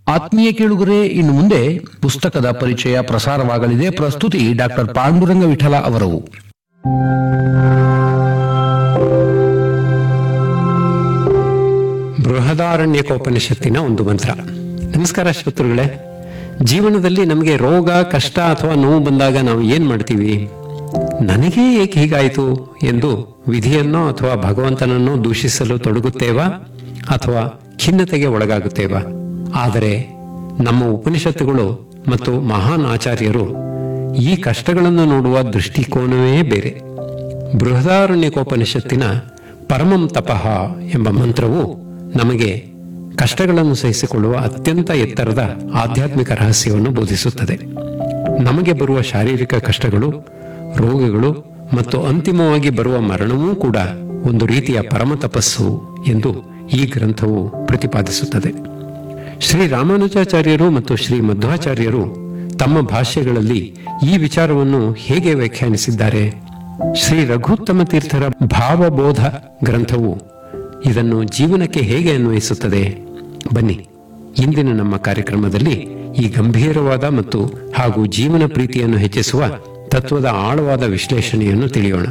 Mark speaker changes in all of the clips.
Speaker 1: ಆತ್ಮೀಯ ಕೇಳುಗರೆ ಇನ್ನು ಮುಂದೆ ಪುಸ್ತಕದ ಪರಿಚಯ ಪ್ರಸಾರವಾಗಲಿದೆ ಪ್ರಸ್ತುತಿ ಡಾಕ್ಟರ್ ಪಾಂಡುರಂಗ ವಿಠಲ ಅವರು
Speaker 2: ಬೃಹದಾರಣ್ಯಕೋಪನಿಷತ್ತಿನ ಒಂದು ಮಂತ್ರ ನಮಸ್ಕಾರ ಶ್ರೋತೃಗಳೇ ಜೀವನದಲ್ಲಿ ನಮಗೆ ರೋಗ ಕಷ್ಟ ಅಥವಾ ನೋವು ಬಂದಾಗ ನಾವು ಏನ್ ಮಾಡ್ತೀವಿ ನನಗೇ ಏಕೆ ಹೀಗಾಯಿತು ಎಂದು ವಿಧಿಯನ್ನೋ ಅಥವಾ ಭಗವಂತನನ್ನೋ ದೂಷಿಸಲು ತೊಡಗುತ್ತೇವಾ ಅಥವಾ ಖಿನ್ನತೆಗೆ ಒಳಗಾಗುತ್ತೇವಾ ಆದರೆ ನಮ್ಮ ಉಪನಿಷತ್ತುಗಳು ಮತ್ತು ಮಹಾನ್ ಆಚಾರ್ಯರು ಈ ಕಷ್ಟಗಳನ್ನು ನೋಡುವ ದೃಷ್ಟಿಕೋನವೇ ಬೇರೆ ಬೃಹದಾರಣ್ಯಕೋಪನಿಷತ್ತಿನ ಪರಮಂ ತಪಃ ಎಂಬ ಮಂತ್ರವು ನಮಗೆ ಕಷ್ಟಗಳನ್ನು ಸಹಿಸಿಕೊಳ್ಳುವ ಅತ್ಯಂತ ಎತ್ತರದ ಆಧ್ಯಾತ್ಮಿಕ ರಹಸ್ಯವನ್ನು ಬೋಧಿಸುತ್ತದೆ ನಮಗೆ ಬರುವ ಶಾರೀರಿಕ ಕಷ್ಟಗಳು ರೋಗಗಳು ಮತ್ತು ಅಂತಿಮವಾಗಿ ಬರುವ ಮರಣವೂ ಕೂಡ ಒಂದು ರೀತಿಯ ಪರಮ ತಪಸ್ಸು ಎಂದು ಈ ಗ್ರಂಥವು ಪ್ರತಿಪಾದಿಸುತ್ತದೆ ಶ್ರೀ ರಾಮಾನುಜಾಚಾರ್ಯರು ಮತ್ತು ಶ್ರೀ ಮಧ್ವಾಚಾರ್ಯರು ತಮ್ಮ ಭಾಷ್ಯಗಳಲ್ಲಿ ಈ ವಿಚಾರವನ್ನು ಹೇಗೆ ವ್ಯಾಖ್ಯಾನಿಸಿದ್ದಾರೆ ಶ್ರೀ ರಘುತ್ತಮ ತೀರ್ಥರ ಭಾವಬೋಧ ಗ್ರಂಥವು ಇದನ್ನು ಜೀವನಕ್ಕೆ ಹೇಗೆ ಅನ್ವಯಿಸುತ್ತದೆ ಬನ್ನಿ ಇಂದಿನ ನಮ್ಮ ಕಾರ್ಯಕ್ರಮದಲ್ಲಿ ಈ ಗಂಭೀರವಾದ ಮತ್ತು ಹಾಗೂ ಜೀವನ ಪ್ರೀತಿಯನ್ನು ಹೆಚ್ಚಿಸುವ ತತ್ವದ ಆಳವಾದ ವಿಶ್ಲೇಷಣೆಯನ್ನು ತಿಳಿಯೋಣ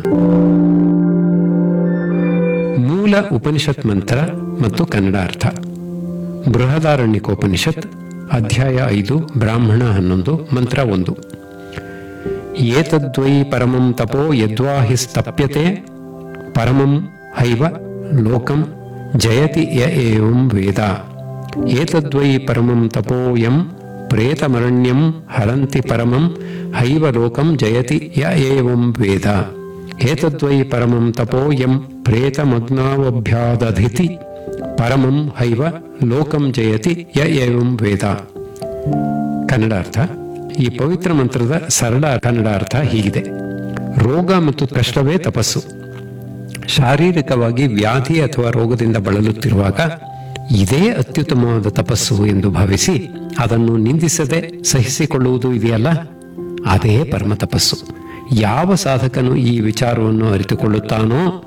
Speaker 2: ಮೂಲ ಉಪನಿಷತ್ ಮಂತ್ರ ಮತ್ತು ಕನ್ನಡ ಅರ್ಥ ಬೃಹದಾರಣ್ಯಕೋಪನಿಷತ್ ಅಧ್ಯಾಯ ಐದು ಬ್ರಾಹ್ಮಣ ಹನ್ನೊಂದು ಮಂತ್ರ ಒಂದು ಏತದ್ವೈ ಪರಮಂ ತಪೋ ಯದ್ವಾ ಹಿ ಸ್ತಪ್ಯತೆ ಪರಮಂ ಹೈವ ಲೋಕಂ ಜಯತಿ ಯ ಏವಂ ವೇದ ಏತದ್ವೈ ಪರಮಂ ತಪೋ ಯಂ ಪ್ರೇತಮರಣ್ಯಂ ಹರಂತಿ ಪರಮಂ ಹೈವ ಲೋಕಂ ಜಯತಿ ಯ ಏವಂ ವೇದ ಏತದ್ವೈ ಪರಮಂ ತಪೋ ಯಂ ಪ್ರೇತಮಗ್ನಾವಭ್ಯಾದಧಿತಿ ಪರಮಂ ಹೈವ ಲೋಕಂ ಜಯತಿ ಯ ಏವಂ ವೇದ ಕನ್ನಡ ಅರ್ಥ ಈ ಪವಿತ್ರ ಮಂತ್ರದ ಸರಳ ಕನ್ನಡ ಅರ್ಥ ಹೀಗಿದೆ ರೋಗ ಮತ್ತು ಕಷ್ಟವೇ ತಪಸ್ಸು ಶಾರೀರಿಕವಾಗಿ ವ್ಯಾಧಿ ಅಥವಾ ರೋಗದಿಂದ ಬಳಲುತ್ತಿರುವಾಗ ಇದೇ ಅತ್ಯುತ್ತಮವಾದ ತಪಸ್ಸು ಎಂದು ಭಾವಿಸಿ ಅದನ್ನು ನಿಂದಿಸದೆ ಸಹಿಸಿಕೊಳ್ಳುವುದು ಇದೆಯಲ್ಲ ಅದೇ ಪರಮ ತಪಸ್ಸು ಯಾವ ಸಾಧಕನು ಈ ವಿಚಾರವನ್ನು ಅರಿತುಕೊಳ್ಳುತ್ತಾನೋ